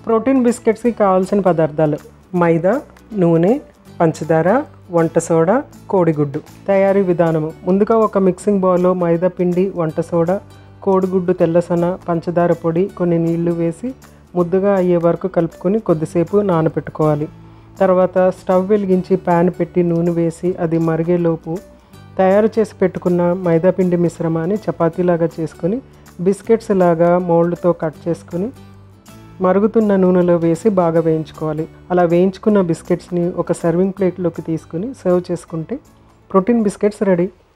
protein బిస్కెట్స్కి కావాల్సిన పదార్థాలు మైదా నూనె పంచదార వంట సోడా కోడిగుడ్డు తయారీ విధానము ముందుగా ఒక మిక్సింగ్ బౌల్లో మైదా పిండి వంట సోడా కోడిగుడ్డు తెల్లసన పంచదార పొడి కొన్ని నీళ్లు వేసి ముద్దగా అయ్యే వరకు కలుపుకొని కొద్దిసేపు నానబెట్టుకోవాలి తర్వాత స్టవ్ వెలిగించి ప్యాన్ పెట్టి నూనె వేసి అది మరిగేలోపు తయారు చేసి పెట్టుకున్న మైదాపిండి మిశ్రమాన్ని చపాతీలాగా చేసుకొని బిస్కెట్స్ లాగా మోల్డ్తో కట్ చేసుకొని మరుగుతున్న నూనెలో వేసి బాగా వేయించుకోవాలి అలా వేయించుకున్న బిస్కెట్స్ని ఒక సర్వింగ్ ప్లేట్లోకి తీసుకుని సర్వ్ చేసుకుంటే ప్రోటీన్ బిస్కెట్స్ రెడీ